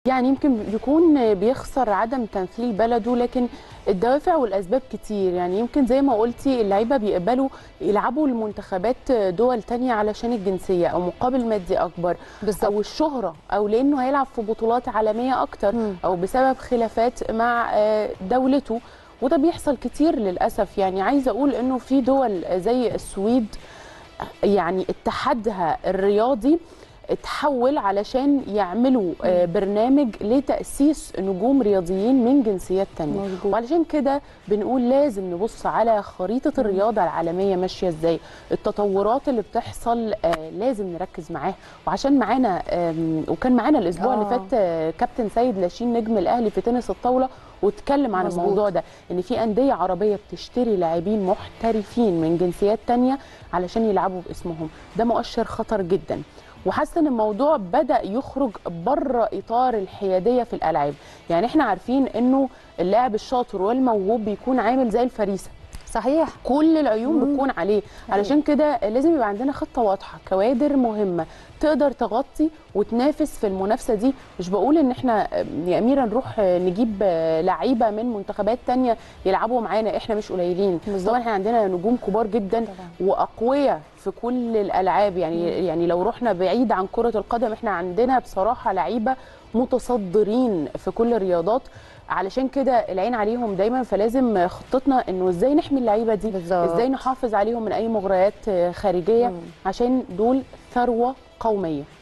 يعني يمكن يكون بيخسر عدم تمثيل بلده لكن الدوافع والاسباب كتير يعني يمكن زي ما قلتي اللعيبه بيقبلوا يلعبوا لمنتخبات دول تانية علشان الجنسيه او مقابل مادي اكبر بالظبط. او الشهره او لانه هيلعب في بطولات عالميه اكتر مم. او بسبب خلافات مع آه، دولته وده بيحصل كتير للاسف يعني عايزه اقول انه في دول زي السويد يعني اتحادها الرياضي اتحول علشان يعملوا آه، برنامج لتأسيس نجوم رياضيين من جنسيات تانية مظبوط. وعلشان كده بنقول لازم نبص على خريطة الرياضة العالمية ماشية ازاي التطورات اللي بتحصل آه، لازم نركز معاها وعشان معانا آم، وكان معانا الأسبوع اللي آه. فات آه، كابتن سيد لاشين نجم الأهلي في تنس الطاولة واتكلم عن مظبوط. الموضوع ده ان في انديه عربيه بتشتري لاعبين محترفين من جنسيات تانية علشان يلعبوا باسمهم ده مؤشر خطر جدا وحاسه ان الموضوع بدا يخرج بره اطار الحياديه في الالعاب يعني احنا عارفين انه اللاعب الشاطر والموهوب بيكون عامل زي الفريسه صحيح كل العيون مم. بتكون عليه علشان كده لازم يبقى عندنا خطه واضحه كوادر مهمه تقدر تغطي وتنافس في المنافسه دي مش بقول ان احنا يا اميره نروح نجيب لعيبه من منتخبات تانية يلعبوا معانا احنا مش قليلين بالظبط. طبعا احنا عندنا نجوم كبار جدا طبعا. واقوياء في كل الالعاب يعني يعني لو رحنا بعيد عن كره القدم احنا عندنا بصراحه لعيبه متصدرين في كل الرياضات علشان كده العين عليهم دايما فلازم خطتنا انه ازاي نحمي اللعيبه دي بالظبط. ازاي نحافظ عليهم من اي مغريات خارجيه مم. عشان دول ثروه قوميه